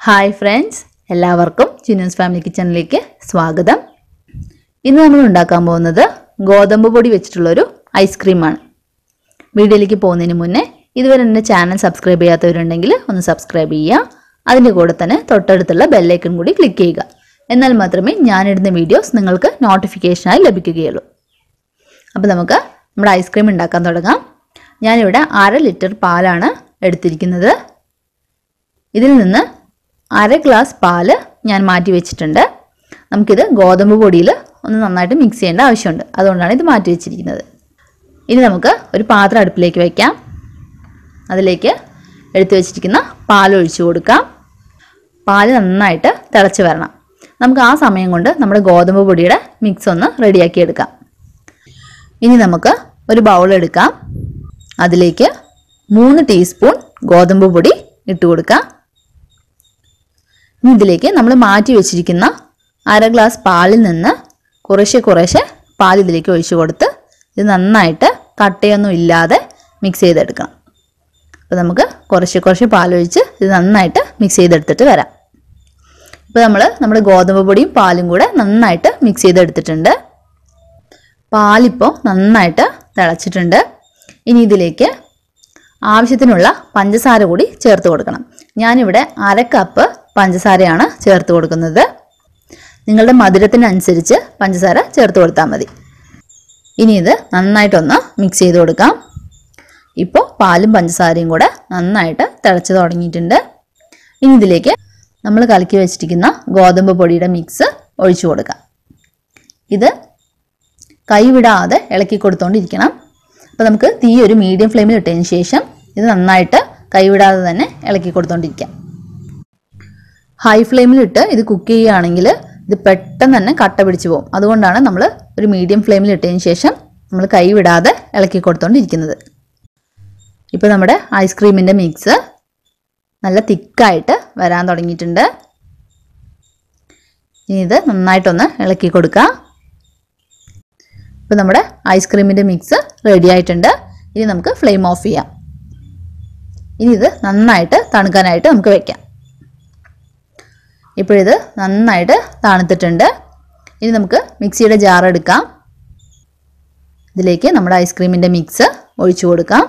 hi friends എല്ലാവർക്കും Chinnoos family കിച്ചണിലേക്ക് സ്വാഗതം ഇന്ന് നമ്മൾ ഉണ്ടാക്കാൻ പോകുന്നത് ഗോതമ്പ് പൊടി വെച്ചിട്ടുള്ളൊരു ഐസ്ക്രീമാണ് വീഡിയോയിലേക്ക് പോകുന്നതിന് മുന്നേ ഇതുവരെ എൻ്റെ ചാനൽ സബ്സ്ക്രൈബ് ചെയ്യാത്തവരുണ്ടെങ്കിൽ ഒന്ന് സബ്സ്ക്രൈബ് ചെയ്യുക അതിൻ്റെ കൂടെ തന്നെ തൊട്ടടുത്തുള്ള ബെല്ലൈക്കൺ കൂടി ക്ലിക്ക് ചെയ്യുക എന്നാൽ മാത്രമേ ഞാനിടുന്ന വീഡിയോസ് നിങ്ങൾക്ക് നോട്ടിഫിക്കേഷനായി ലഭിക്കുകയുള്ളൂ അപ്പോൾ നമുക്ക് നമ്മുടെ ഐസ്ക്രീം ഉണ്ടാക്കാൻ തുടങ്ങാം ഞാനിവിടെ അര ലിറ്റർ പാലാണ് എടുത്തിരിക്കുന്നത് ഇതിൽ നിന്ന് അര ഗ്ലാസ് പാല് ഞാൻ മാറ്റി വെച്ചിട്ടുണ്ട് നമുക്കിത് ഗോതമ്പ് പൊടിയിൽ ഒന്ന് നന്നായിട്ട് മിക്സ് ചെയ്യേണ്ട ആവശ്യമുണ്ട് അതുകൊണ്ടാണ് ഇത് മാറ്റി വെച്ചിരിക്കുന്നത് ഇനി നമുക്ക് ഒരു പാത്രം അടുപ്പിലേക്ക് വയ്ക്കാം അതിലേക്ക് എടുത്തു വെച്ചിരിക്കുന്ന പാൽ ഒഴിച്ചു കൊടുക്കാം പാല് നന്നായിട്ട് തിളച്ച് വരണം നമുക്ക് ആ സമയം കൊണ്ട് നമ്മുടെ ഗോതമ്പ് പൊടിയുടെ മിക്സ് ഒന്ന് റെഡിയാക്കി എടുക്കാം ഇനി നമുക്ക് ഒരു ബൗൾ എടുക്കാം അതിലേക്ക് മൂന്ന് ടീസ്പൂൺ ഗോതമ്പ് പൊടി ഇട്ട് കൊടുക്കാം ഇനി ഇതിലേക്ക് നമ്മൾ മാറ്റി വെച്ചിരിക്കുന്ന അര ഗ്ലാസ് പാലിൽ നിന്ന് കുറേശ്ശെ കുറേശ്ശെ പാൽ ഇതിലേക്ക് ഒഴിച്ചു കൊടുത്ത് ഇത് നന്നായിട്ട് കട്ടയൊന്നും ഇല്ലാതെ മിക്സ് ചെയ്തെടുക്കണം അപ്പോൾ നമുക്ക് കുറേശ്ശെ കുറേശ്ശെ പാലൊഴിച്ച് ഇത് നന്നായിട്ട് മിക്സ് ചെയ്തെടുത്തിട്ട് വരാം ഇപ്പോൾ നമ്മൾ നമ്മുടെ ഗോതമ്പ് പൊടിയും പാലും കൂടെ നന്നായിട്ട് മിക്സ് ചെയ്തെടുത്തിട്ടുണ്ട് പാലിപ്പോൾ നന്നായിട്ട് തിളച്ചിട്ടുണ്ട് ഇനി ഇതിലേക്ക് ആവശ്യത്തിനുള്ള പഞ്ചസാര കൂടി ചേർത്ത് കൊടുക്കണം ഞാനിവിടെ അര കപ്പ് പഞ്ചസാരയാണ് ചേർത്ത് കൊടുക്കുന്നത് നിങ്ങളുടെ മധുരത്തിനനുസരിച്ച് പഞ്ചസാര ചേർത്ത് കൊടുത്താൽ മതി ഇനി ഇത് നന്നായിട്ടൊന്ന് മിക്സ് ചെയ്ത് കൊടുക്കാം ഇപ്പോൾ പാലും പഞ്ചസാരയും കൂടെ നന്നായിട്ട് തിളച്ച് തുടങ്ങിയിട്ടുണ്ട് ഇനി ഇതിലേക്ക് നമ്മൾ കലക്കി വെച്ചിരിക്കുന്ന ഗോതമ്പ് പൊടിയുടെ മിക്സ് ഒഴിച്ചു കൊടുക്കാം ഇത് കൈവിടാതെ ഇളക്കി കൊടുത്തോണ്ടിരിക്കണം അപ്പോൾ നമുക്ക് തീ ഒരു മീഡിയം ഫ്ലെയിമിൽ ഇട്ടതിന് ശേഷം ഇത് നന്നായിട്ട് കൈവിടാതെ തന്നെ ഇളക്കി കൊടുത്തോണ്ടിരിക്കാം ഹൈ ഫ്ലെയിമിലിട്ട് ഇത് കുക്ക് ചെയ്യുകയാണെങ്കിൽ ഇത് പെട്ടെന്ന് തന്നെ കട്ട പിടിച്ചു പോകും അതുകൊണ്ടാണ് നമ്മൾ ഒരു മീഡിയം ഫ്ലെയിമിൽ ഇട്ടതിന് ശേഷം നമ്മൾ കൈവിടാതെ ഇളക്കി കൊടുത്തോണ്ടിരിക്കുന്നത് ഇപ്പോൾ നമ്മുടെ ഐസ്ക്രീമിൻ്റെ മിക്സ് നല്ല തിക്കായിട്ട് വരാൻ തുടങ്ങിയിട്ടുണ്ട് ഇനി ഇത് നന്നായിട്ടൊന്ന് ഇളക്കി കൊടുക്കാം ഇപ്പോൾ നമ്മുടെ ഐസ്ക്രീമിൻ്റെ മിക്സ് റെഡി ആയിട്ടുണ്ട് ഇനി നമുക്ക് ഫ്ലെയിം ഓഫ് ചെയ്യാം ഇനി ഇത് നന്നായിട്ട് തണുക്കാനായിട്ട് നമുക്ക് വെക്കാം ഇപ്പോഴിത് നന്നായിട്ട് തണുത്തിട്ടുണ്ട് ഇനി നമുക്ക് മിക്സിയുടെ ജാർ എടുക്കാം ഇതിലേക്ക് നമ്മുടെ ഐസ്ക്രീമിൻ്റെ മിക്സ് ഒഴിച്ചു കൊടുക്കാം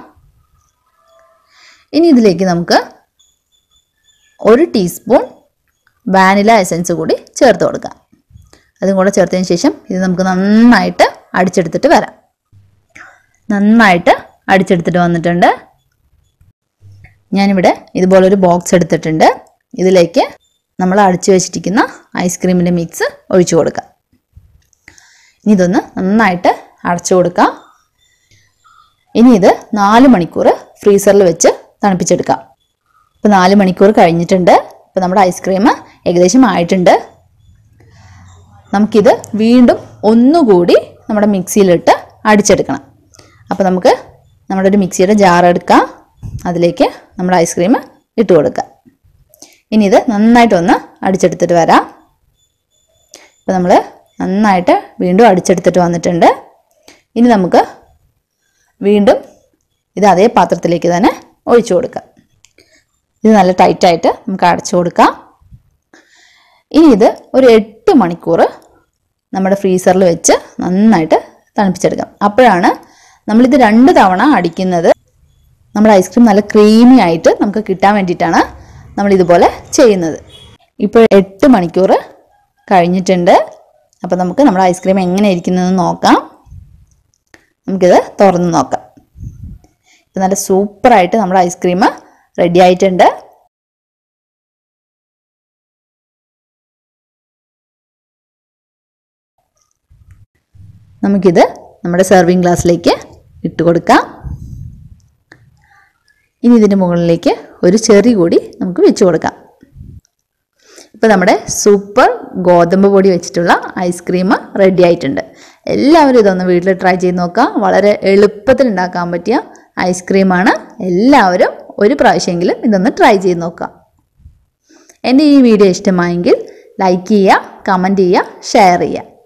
ഇനി ഇതിലേക്ക് നമുക്ക് ഒരു ടീസ്പൂൺ വാനില എസൻസ് കൂടി ചേർത്ത് കൊടുക്കാം അതും കൂടെ ചേർത്തതിന് ശേഷം ഇത് നമുക്ക് നന്നായിട്ട് അടിച്ചെടുത്തിട്ട് വരാം നന്നായിട്ട് അടിച്ചെടുത്തിട്ട് വന്നിട്ടുണ്ട് ഞാനിവിടെ ഇതുപോലൊരു ബോക്സ് എടുത്തിട്ടുണ്ട് ഇതിലേക്ക് നമ്മൾ അടിച്ചു വെച്ചിരിക്കുന്ന ഐസ്ക്രീമിൻ്റെ മിക്സ് ഒഴിച്ചു കൊടുക്കാം ഇനി ഇതൊന്ന് നന്നായിട്ട് അടച്ചു കൊടുക്കാം ഇനി ഇത് നാല് മണിക്കൂർ ഫ്രീസറിൽ വെച്ച് തണുപ്പിച്ചെടുക്കാം ഇപ്പോൾ നാല് മണിക്കൂർ കഴിഞ്ഞിട്ടുണ്ട് ഇപ്പോൾ നമ്മുടെ ഐസ്ക്രീം ഏകദേശം ആയിട്ടുണ്ട് നമുക്കിത് വീണ്ടും ഒന്നുകൂടി നമ്മുടെ മിക്സിയിലിട്ട് അടിച്ചെടുക്കണം അപ്പോൾ നമുക്ക് നമ്മുടെ ഒരു മിക്സിയുടെ ജാർ എടുക്കാം അതിലേക്ക് നമ്മുടെ ഐസ്ക്രീം ഇട്ട് കൊടുക്കാം ഇനി ഇത് നന്നായിട്ടൊന്ന് അടിച്ചെടുത്തിട്ട് വരാം ഇപ്പോൾ നമ്മൾ നന്നായിട്ട് വീണ്ടും അടിച്ചെടുത്തിട്ട് വന്നിട്ടുണ്ട് ഇനി നമുക്ക് വീണ്ടും ഇത് അതേ പാത്രത്തിലേക്ക് തന്നെ ഒഴിച്ചു കൊടുക്കാം ഇത് നല്ല ടൈറ്റായിട്ട് നമുക്ക് അടച്ചു കൊടുക്കാം ഇനി ഇത് ഒരു എട്ട് മണിക്കൂർ നമ്മുടെ ഫ്രീസറിൽ വെച്ച് നന്നായിട്ട് തണുപ്പിച്ചെടുക്കാം അപ്പോഴാണ് നമ്മളിത് രണ്ട് തവണ അടിക്കുന്നത് നമ്മുടെ ഐസ്ക്രീം നല്ല ക്രീമി ആയിട്ട് നമുക്ക് കിട്ടാൻ വേണ്ടിയിട്ടാണ് നമ്മൾ ഇതുപോലെ ചെയ്യുന്നത് ഇപ്പോൾ എട്ട് മണിക്കൂർ കഴിഞ്ഞിട്ടുണ്ട് അപ്പോൾ നമുക്ക് നമ്മുടെ ഐസ്ക്രീം എങ്ങനെ ഇരിക്കുന്നതെന്ന് നോക്കാം നമുക്കിത് തുറന്ന് നോക്കാം ഇപ്പം നല്ല സൂപ്പറായിട്ട് നമ്മുടെ ഐസ്ക്രീം റെഡി ആയിട്ടുണ്ട് നമുക്കിത് നമ്മുടെ സെർവിങ് ഗ്ലാസ്സിലേക്ക് ഇട്ട് കൊടുക്കാം ഇനി ഇതിൻ്റെ മുകളിലേക്ക് ഒരു ചെറി കൂടി നമുക്ക് വെച്ച് കൊടുക്കാം ഇപ്പോൾ നമ്മുടെ സൂപ്പർ ഗോതമ്പ് പൊടി വെച്ചിട്ടുള്ള ഐസ്ക്രീം റെഡി ആയിട്ടുണ്ട് എല്ലാവരും ഇതൊന്ന് വീട്ടിൽ ട്രൈ ചെയ്ത് നോക്കാം വളരെ എളുപ്പത്തിൽ ഉണ്ടാക്കാൻ പറ്റിയ ഐസ്ക്രീമാണ് എല്ലാവരും ഒരു പ്രാവശ്യമെങ്കിലും ഇതൊന്ന് ട്രൈ ചെയ്ത് നോക്കാം എൻ്റെ ഈ വീഡിയോ ഇഷ്ടമായെങ്കിൽ ലൈക്ക് ചെയ്യുക കമൻറ്റ് ചെയ്യുക ഷെയർ ചെയ്യുക